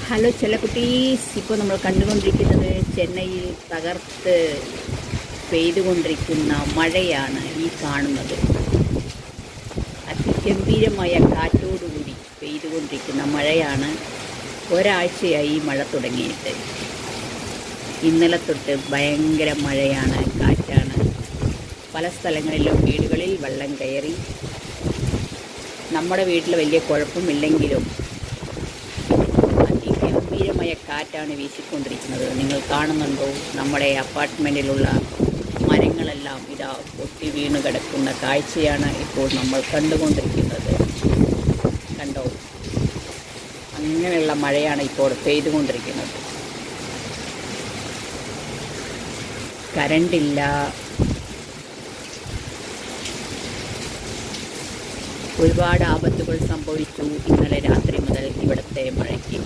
Hello ചെല്ലക്കുട്ടീസ് ഇപ്പോൾ നമ്മൾ കണ്ടുകൊണ്ടിരിക്കുന്നത് ചെന്നൈയിൽ തകർത്ത് പെയ്തുകൊണ്ടിരിക്കുന്ന മഴയാണ് ഈ കാണുന്നത് അതിഗംഭീരമായ കാറ്റോടുകൂടി പെയ്തുകൊണ്ടിരിക്കുന്ന മഴയാണ് ഒരാഴ്ചയായി ഈ മഴ തുടങ്ങിയിട്ട് ഇന്നലെ തൊട്ട് ഭയങ്കര മഴയാണ് കാറ്റാണ് പല സ്ഥലങ്ങളിലും വീടുകളിൽ വെള്ളം കയറി നമ്മുടെ വീട്ടിൽ വലിയ കുഴപ്പമില്ലെങ്കിലും അതിഗംഭീരമായ കാറ്റാണ് വീശിക്കൊണ്ടിരിക്കുന്നത് നിങ്ങൾ കാണുന്നുണ്ടോ നമ്മുടെ അപ്പാർട്ട്മെൻറ്റിലുള്ള മരങ്ങളെല്ലാം ഇതാ പൊട്ടി വീണ് കിടക്കുന്ന കാഴ്ചയാണ് ഇപ്പോൾ നമ്മൾ കണ്ടുകൊണ്ടിരിക്കുന്നത് കണ്ടോ അങ്ങനെയുള്ള മഴയാണ് ഇപ്പോൾ പെയ്തുകൊണ്ടിരിക്കുന്നത് കരണ്ടില്ല ഒരുപാട് ആപത്തുകൾ സംഭവിച്ചു ഇന്നലെ രാത്രി മുതൽ ഇവിടുത്തെ മഴയ്ക്ക്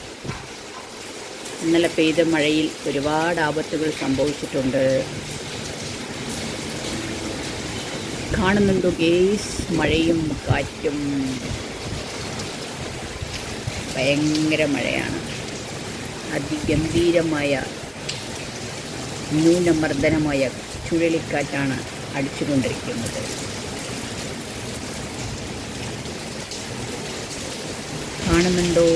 ഇന്നലെ പെയ്ത മഴയിൽ ഒരുപാട് ആപത്തുകൾ സംഭവിച്ചിട്ടുണ്ട് കാണുന്നുണ്ടോ ഗേസ് മഴയും കാറ്റും ഭയങ്കര മഴയാണ് അതിഗംഭീരമായ ന്യൂനമർദ്ദനമായ ചുഴലിക്കാറ്റാണ് അടിച്ചുകൊണ്ടിരിക്കുന്നത് കാണുന്നുണ്ടോ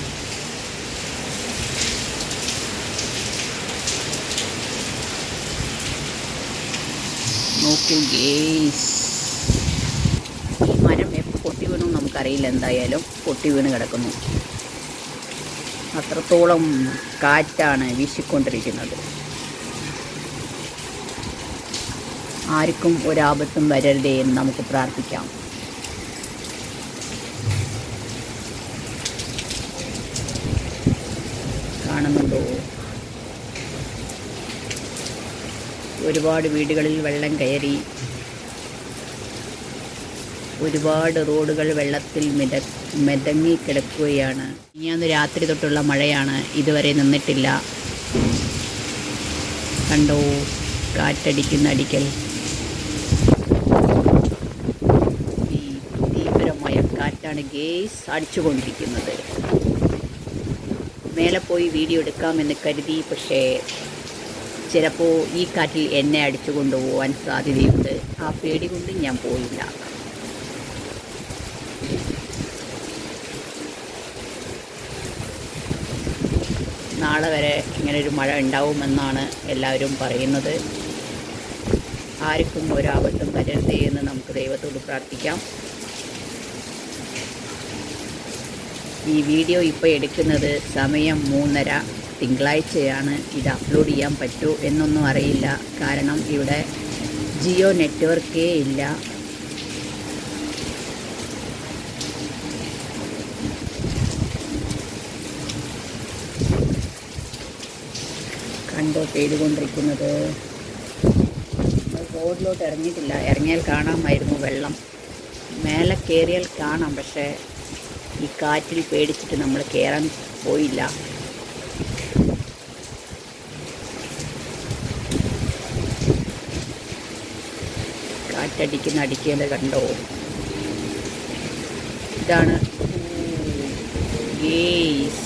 നോക്കൂ ഗേസ് ഈ മരം എപ്പോൾ പൊട്ടി വീണു നമുക്കറിയില്ല എന്തായാലും പൊട്ടി വീണ് കിടക്കുന്നു അത്രത്തോളം കാറ്റാണ് വീശിക്കൊണ്ടിരിക്കുന്നത് ആർക്കും ഒരാപത്തും വരരുതേ എന്ന് നമുക്ക് പ്രാർത്ഥിക്കാം കാണുന്നുണ്ടോ ഒരുപാട് വീടുകളിൽ വെള്ളം കയറി ഒരുപാട് റോഡുകൾ വെള്ളത്തിൽ മിത മെതങ്ങി കിടക്കുകയാണ് ഇനിയാന്ന് രാത്രി തൊട്ടുള്ള മഴയാണ് ഇതുവരെ നിന്നിട്ടില്ല കണ്ടോ കാറ്റടിക്കുന്ന അടിക്കൽ ഈ തീവ്രമായ കാറ്റാണ് ഗേസ് അടിച്ചുകൊണ്ടിരിക്കുന്നത് മേലെ പോയി വീഡിയോ എടുക്കാമെന്ന് കരുതി പക്ഷേ ചിലപ്പോൾ ഈ കാറ്റിൽ എന്നെ അടിച്ചു കൊണ്ടുപോകാൻ സാധ്യതയുണ്ട് ആ പേടി കൊണ്ട് ഞാൻ പോയില്ല നാളെ വരെ ഇങ്ങനൊരു മഴ ഉണ്ടാവുമെന്നാണ് എല്ലാവരും പറയുന്നത് ആർക്കും ഒരാപത്തും വരരുതേ എന്ന് നമുക്ക് ദൈവത്തോട് പ്രാർത്ഥിക്കാം ഈ വീഡിയോ ഇപ്പോൾ എടുക്കുന്നത് സമയം മൂന്നര തിങ്കളാഴ്ചയാണ് ഇത് അപ്ലോഡ് ചെയ്യാൻ പറ്റൂ എന്നൊന്നും അറിയില്ല കാരണം ഇവിടെ ജിയോ നെറ്റ്വർക്കേ ഇല്ല കണ്ടോ പെയ്തുകൊണ്ടിരിക്കുന്നത് റോഡിലോട്ട് ഇറങ്ങിയിട്ടില്ല ഇറങ്ങിയാൽ കാണാമായിരുന്നു വെള്ളം മേലെ കയറിയാൽ കാണാം പക്ഷേ ഈ കാറ്റിൽ പേടിച്ചിട്ട് നമ്മൾ കയറാൻ പോയില്ല കാറ്റടിക്കുന്ന അടിക്കേണ്ടത് കണ്ടോ ഇതാണ് ഗേസ്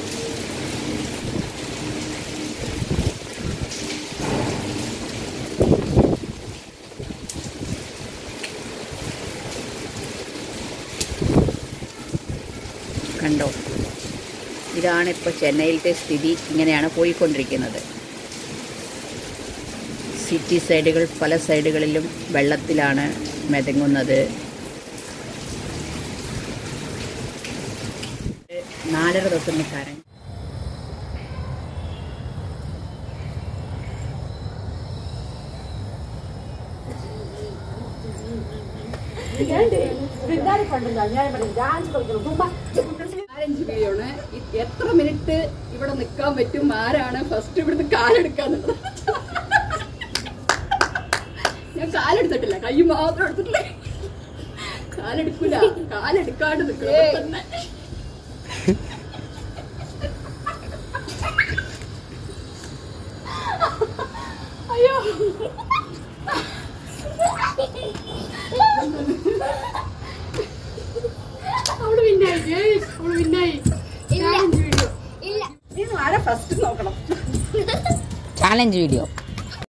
കണ്ടോ ഇതാണ് ഇപ്പോൾ ചെന്നൈയിലത്തെ സ്ഥിതി ഇങ്ങനെയാണ് പോയിക്കൊണ്ടിരിക്കുന്നത് സിറ്റി സൈഡുകൾ പല സൈഡുകളിലും വെള്ളത്തിലാണ് മെതങ്ങുന്നത് നാലര തൊട്ടുന്ന കരണ്ട് ചാലഞ്ച് വീഡിയോണ് ഇത് എത്ര മിനിറ്റ് ഇവിടെ നിൽക്കാൻ പറ്റും ആരാണ് ഫസ്റ്റ് ഇവിടുന്ന് കാലെടുക്കാന്നുള്ളത് ഞാൻ കാലെടുത്തിട്ടില്ല കൈ മാത്രം എടുത്തിട്ടില്ല കാലെടുക്കൂല കാലെടുക്കാണ്ട് നിൽക്കണം തന്നെ അയ്യോ അവള് വിന്നായി അവള് വിന്നായി ഇല്ല. ചാലഞ്ച് വീഡിയോ ആരാ ഫസ്റ്റ് നോക്കണം ചാലഞ്ച് വീഡിയോ